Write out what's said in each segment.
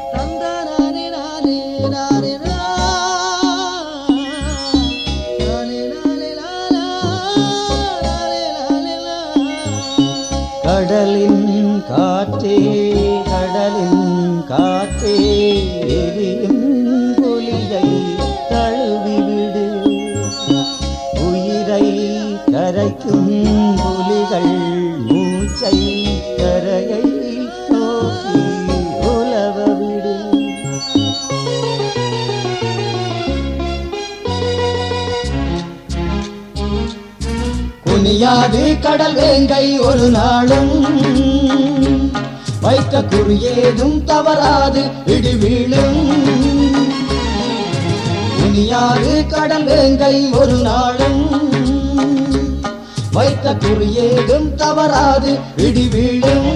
தந்தனானே நானே நானே நா. நானே நானே நானா, நானே நானே நா. கடலின் காற்றே கடலின் காற்றே எரியும் புலியை தழுவிவிடு உயிரை கரைக்கும் புலிகள் மூச்சை கரையை நோக்கி உலவ விடு குனியாது கடல் வேங்கை ஒரு நாளும் வைத்த குறியேதும் தவறாது இடி வீழும் குனியாது கடல் வேங்கை ஒரு நாளும் வைத்த குறியேதும் தவறாது இடி வீழும்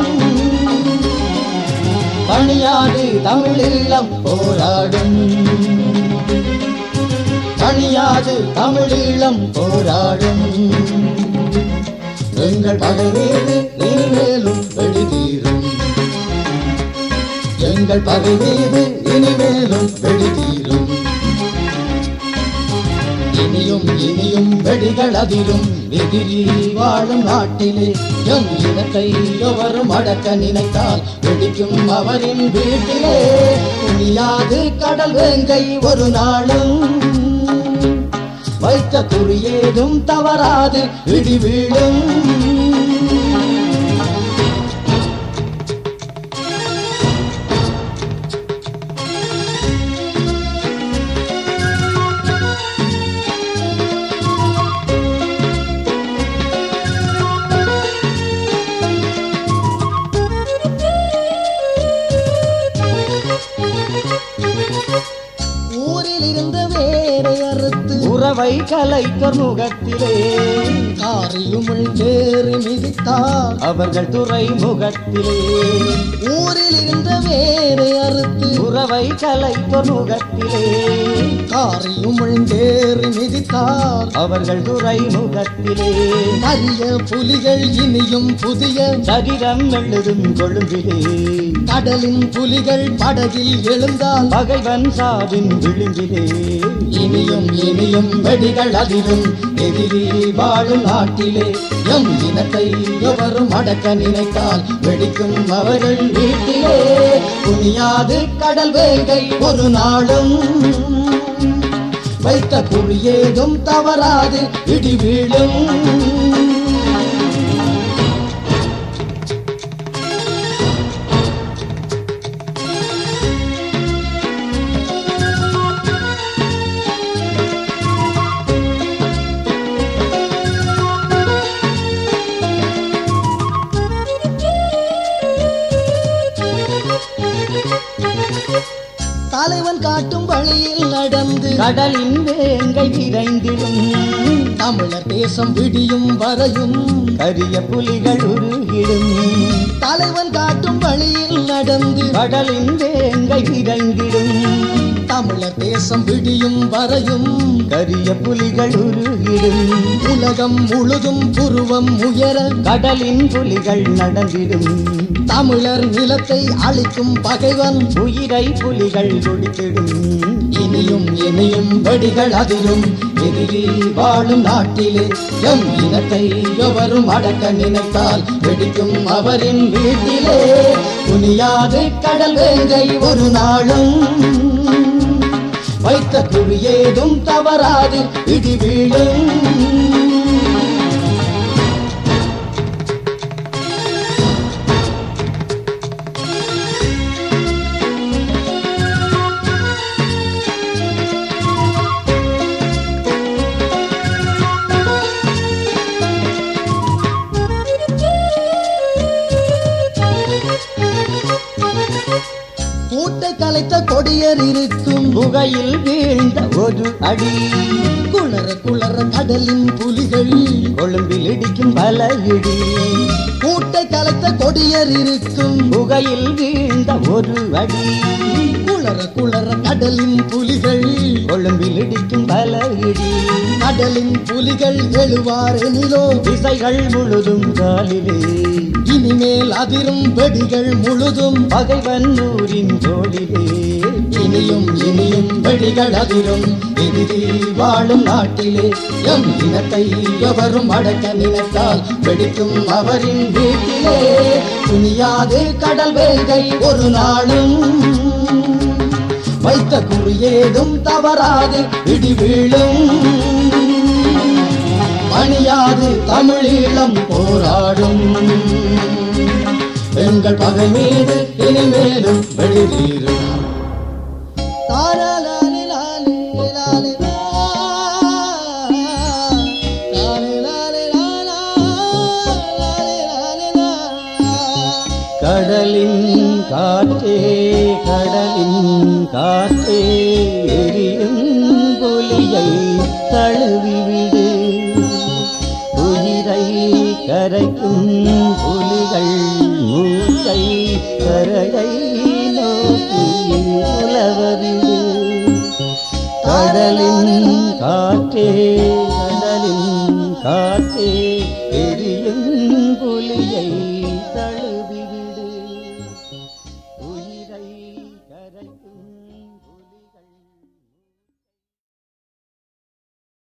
பணியாது தமிழீழம் போராடும் தனியாது தமிழீழம் போராடும் எங்கள் படை மீது இனிமேலும் வெடிதீரும் எங்கள் பகை மீது இனிமேலும் வெடிதீரும் இனியும் இனியும் வெடிகள் அதிரும் எதிரி வாழும் நாட்டிலே எம் இனத்தை எவரும் அடக்க நினைத்தால் வெடிக்கும் அவரின் வீட்டிலே துணியாது கடல் வேங்கை ஒரு நாளும் வைத்த குறியேதும் தவறாது இடி வீழும் ஊரில் இருந்த வேரை அறுத்து உறவை கலைத்தர் முகத்திலே காரியுமிழ் தேறி மிதித்தார் அவர்கள் துறைமுகத்திலே ஊரில் இருந்த வேரை அறுத்து உறவை கலைத்தர் முகத்திலே காரியுமிழ் தேறி மிதித்தார் அவர்கள் துறைமுகத்திலே அரிய புலிகள் இனியும் புதிய சதிரம் எழுதும் கொழும்பிலே கடலின் புலிகள் படகில் எழுந்தால் பகைவன் சாவின் விளிம்பிலே இனியும் இனியும் வெடிகள் அதிலும் எதிரி வாழும் நாட்டிலே எம் இனத்தை எவரும் அடக்க நினைத்தால் வெடிக்கும் அவர்கள் வீட்டிலே துணியாது கடல் வேங்கை ஒரு நாளும் வைத்த குழி ஏதும் தவறாது இடி வீழும் தலைவன் காட்டும் வழியில் நடந்து கடலின் வேங்கை விரைந்திடும் தமிழர் தேசம் விடியும் வரையும் கரிய புலிகள் உருகிடும் தலைவன் காட்டும் வழியில் நடந்து கடலின் வேங்கை விரைந்திடும் தமிழர் தேசம் விடியும் வரையும் கரிய புலிகள் உருகிடும் உலகம் முழுதும் புருவம் உயர கடலின் புலிகள் நடந்திடும் தமிழர் நிலத்தை அழிக்கும் பகைவன் உயிரை புலிகள் கொடுத்திடும் இனியும் இனியும் வெடிகள் அதிலும் எதிரி வாழும் நாட்டிலே எம் இனத்தை எவரும் அடக்க நினைத்தால் வெடிக்கும் அவரின் வீட்டிலே துணியாது கடல் வேங்கை ஒரு நாளும் வைத்த குழி ஏதும் தவறாது இடி வீழும் கூட்டை கலைத்த கொடியர் இருக்கும் புகையில் வீழ்ந்த ஒரு அடி குளற குளற கடலின் புலிகள் கொழும்பில் இடிக்கும் பல இடி கூட்டை கலைத்த கொடியர் இருக்கும் புகையில் வீழ்ந்த ஒரு அடி குளற குளற கடலின் கடலின் புலிகள் கொழும்பில் இடிக்கும் பல இடி கடலின் புலிகள் எழுவாரெனிலோ திசைகள் முழுதும் காலிலே இனிமேல் அதிரும் வெடிகள் முழுதும் பகைவன் ஊரின் தோளிலே இனியும் இனியும் வெடிகள் அதிரும் எதிரி வாழும் நாட்டிலே எம் இனத்தை எவரும் அடக்க நினைத்தால் வெடிக்கும் அவரின் வீட்டிலே துணியாது கடல் வேங்கை ஒரு நாளும் வைத்த குறி ஏதும் தவறாது இடி வீழும் மணியாது தமிழீழம் போராடும் எங்கள் பகை மீது இனிமேலும் வெளிவீரும் கடலின் காற்றே கடலின் காற்றே எரியும் புலியை தழுவிவிடு உயிரை கரைக்கும் புலிகள் மூச்சை கரையை நோக்கி உலவவிடு கடலின் காற்றே கடலின் காற்றே